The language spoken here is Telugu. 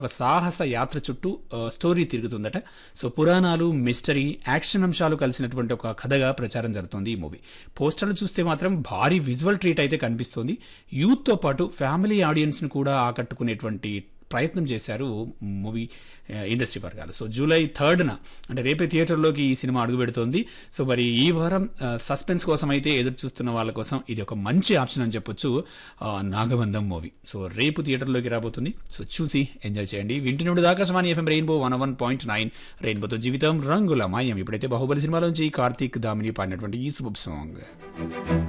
ఒక సాహస యాత్ర చుట్టూ ఆ, స్టోరీ తిరుగుతుందట సో పురాణాలు మిస్టరీ యాక్షన్ అంశాలు కలిసినటువంటి ఒక కథగా ప్రచారం జరుగుతుంది ఈ మూవీ పోస్టర్లు చూస్తే మాత్రం భారీ విజువల్ ట్రీట్ అయితే కనిపిస్తుంది యూత్తో పాటు ఫ్యామిలీ ఆడియన్స్ని కూడా ఆకట్టుకునేటువంటి ప్రయత్నం చేశారు మూవీ ఆ, ఇండస్ట్రీ వర్గాలు సో జూలై థర్డ్న అంటే రేపే థియేటర్లోకి ఈ సినిమా అడుగు పెడుతోంది సో మరి ఈ వారం ఆ, సస్పెన్స్ కోసం అయితే ఎదురు చూస్తున్న వాళ్ళ కోసం ఇది ఒక మంచి ఆప్షన్ అని చెప్పొచ్చు ఆ, నాగబంధం మూవీ సో రేపు థియేటర్లోకి రాబోతుంది సో చూసి ఎంజాయ్ చేయండి వింటున్నాడు Akashvani FM rainbow one one point nine రెయిన్బోతో జీవితం రంగుల మాయం ఇప్పుడైతే బాహుబలి సినిమాలోంచి కార్తీక్ దామిని పాడినటువంటి ఈ శుభ సాంగ్